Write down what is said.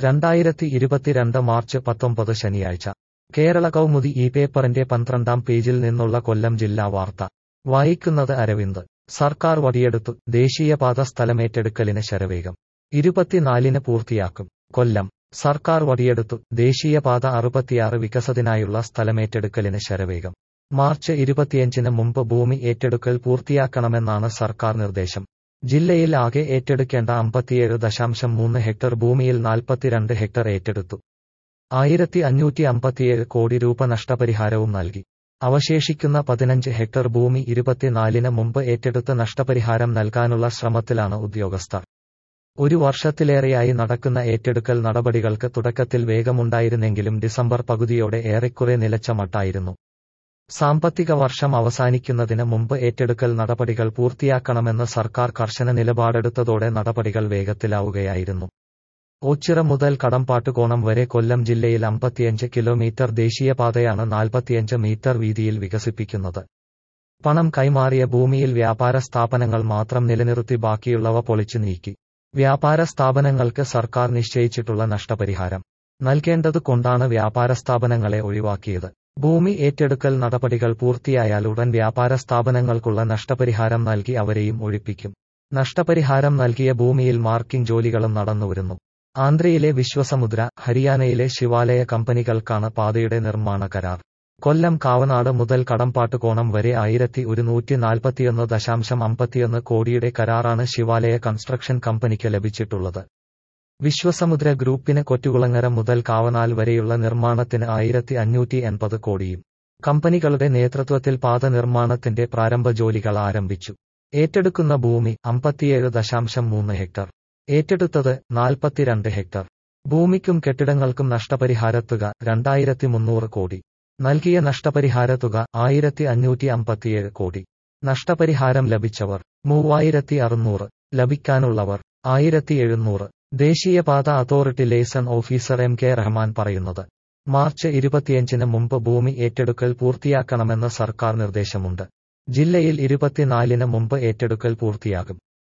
രണ്ടായിരത്തി ഇരുപത്തിരണ്ട് മാർച്ച് പത്തൊമ്പത് ശനിയാഴ്ച കേരള കൗമുദി ഈ പേപ്പറിന്റെ പന്ത്രണ്ടാം പേജിൽ നിന്നുള്ള കൊല്ലം ജില്ലാ വാർത്ത വായിക്കുന്നത് അരവിന്ദ് സർക്കാർ വടിയെടുത്തു ദേശീയപാത സ്ഥലമേറ്റെടുക്കലിന് ശരവേഗം ഇരുപത്തിനാലിന് പൂർത്തിയാക്കും കൊല്ലം സർക്കാർ വടിയെടുത്തു ദേശീയപാത അറുപത്തിയാറ് വികസനത്തിനായുള്ള സ്ഥലമേറ്റെടുക്കലിന് ശരവേഗം മാർച്ച് ഇരുപത്തിയഞ്ചിന് മുമ്പ് ഭൂമി ഏറ്റെടുക്കൽ പൂർത്തിയാക്കണമെന്നാണ് സർക്കാർ നിർദ്ദേശം ജില്ലയിൽ ആകെ ഏറ്റെടുക്കേണ്ട അമ്പത്തിയേഴ് ദശാംശം മൂന്ന് ഹെക്ടർ ഭൂമിയിൽ നാൽപ്പത്തിരണ്ട് ഹെക്ടർ ഏറ്റെടുത്തു ആയിരത്തി അഞ്ഞൂറ്റി അമ്പത്തിയേഴ് കോടി രൂപ നഷ്ടപരിഹാരവും നൽകി അവശേഷിക്കുന്ന പതിനഞ്ച് ഹെക്ടർ ഭൂമി ഇരുപത്തിനാലിന് മുമ്പ് ഏറ്റെടുത്ത് നഷ്ടപരിഹാരം നൽകാനുള്ള ശ്രമത്തിലാണ് ഉദ്യോഗസ്ഥർ ഒരു വർഷത്തിലേറെയായി നടക്കുന്ന ഏറ്റെടുക്കൽ നടപടികൾക്ക് തുടക്കത്തിൽ വേഗമുണ്ടായിരുന്നെങ്കിലും ഡിസംബർ പകുതിയോടെ ഏറെക്കുറെ നിലച്ച മട്ടായിരുന്നു സാമ്പത്തിക വർഷം അവസാനിക്കുന്നതിന് മുമ്പ് ഏറ്റെടുക്കൽ നടപടികൾ പൂർത്തിയാക്കണമെന്ന് സർക്കാർ കർശന നിലപാടെടുത്തതോടെ നടപടികൾ വേഗത്തിലാവുകയായിരുന്നു ഓച്ചിറ മുതൽ കടമ്പാട്ടുകോണം വരെ കൊല്ലം ജില്ലയിൽ അമ്പത്തിയഞ്ച് കിലോമീറ്റർ ദേശീയപാതയാണ് നാൽപ്പത്തിയഞ്ച് മീറ്റർ വീതിയിൽ വികസിപ്പിക്കുന്നത് പണം കൈമാറിയ ഭൂമിയിൽ വ്യാപാര സ്ഥാപനങ്ങൾ മാത്രം നിലനിർത്തി ബാക്കിയുള്ളവ പൊളിച്ചു നീക്കി വ്യാപാര സ്ഥാപനങ്ങൾക്ക് സർക്കാർ നിശ്ചയിച്ചിട്ടുള്ള നഷ്ടപരിഹാരം നൽകേണ്ടത് കൊണ്ടാണ് വ്യാപാര സ്ഥാപനങ്ങളെ ഒഴിവാക്കിയത് ഭൂമി ഏറ്റെടുക്കൽ നടപടികൾ പൂർത്തിയായാൽ ഉടൻ വ്യാപാര സ്ഥാപനങ്ങൾക്കുള്ള നഷ്ടപരിഹാരം നൽകി അവരെയും ഒഴിപ്പിക്കും നഷ്ടപരിഹാരം നൽകിയ ഭൂമിയിൽ മാർക്കിംഗ് ജോലികളും നടന്നുവരുന്നു ആന്ധ്രയിലെ വിശ്വസമുദ്ര ഹരിയാനയിലെ ശിവാലയ കമ്പനികൾക്കാണ് പാതയുടെ നിർമ്മാണ കരാർ കൊല്ലം കാവനാട് മുതൽ കടമ്പാട്ടുകോണം വരെ ആയിരത്തി ഒരുന്നൂറ്റി നാൽപ്പത്തിയൊന്ന് ദശാംശം അമ്പത്തിയൊന്ന് കോടിയുടെ കരാറാണ് ശിവാലയ കൺസ്ട്രക്ഷൻ കമ്പനിക്ക് ലഭിച്ചിട്ടുള്ളത് വിശ്വസമുദ്ര ഗ്രൂപ്പിന് കൊറ്റുകുളങ്ങര മുതൽ കാവനാൽ വരെയുള്ള നിർമ്മാണത്തിന് ആയിരത്തി അഞ്ഞൂറ്റി എൺപത് കോടിയും കമ്പനികളുടെ നേതൃത്വത്തിൽ പാത നിർമ്മാണത്തിന്റെ പ്രാരംഭ ജോലികൾ ആരംഭിച്ചു ഏറ്റെടുക്കുന്ന ഭൂമി അമ്പത്തിയേഴ് ദശാംശം മൂന്ന് ഹെക്ടർ ഏറ്റെടുത്തത് നാൽപ്പത്തിരണ്ട് ഹെക്ടർ ഭൂമിക്കും കെട്ടിടങ്ങൾക്കും നഷ്ടപരിഹാരത്തുക രണ്ടായിരത്തി മുന്നൂറ് കോടി നൽകിയ നഷ്ടപരിഹാരത്തുക ആയിരത്തി അഞ്ഞൂറ്റി അമ്പത്തിയേഴ് കോടി നഷ്ടപരിഹാരം ലഭിച്ചവർ മൂവായിരത്തി അറുന്നൂറ് ലഭിക്കാനുള്ളവർ ആയിരത്തി എഴുന്നൂറ് ദേശീയപാത authority liaison officer M K Rahman പറയുന്നത് മാർച്ച് ഇരുപത്തിയഞ്ചിന് മുമ്പ് ഭൂമി ഏറ്റെടുക്കൽ പൂർത്തിയാക്കണമെന്ന് സർക്കാർ നിർദ്ദേശമുണ്ട് ജില്ലയിൽ ഇരുപത്തിനാലിന് മുമ്പ് ഏറ്റെടുക്കൽ പൂർത്തിയാകും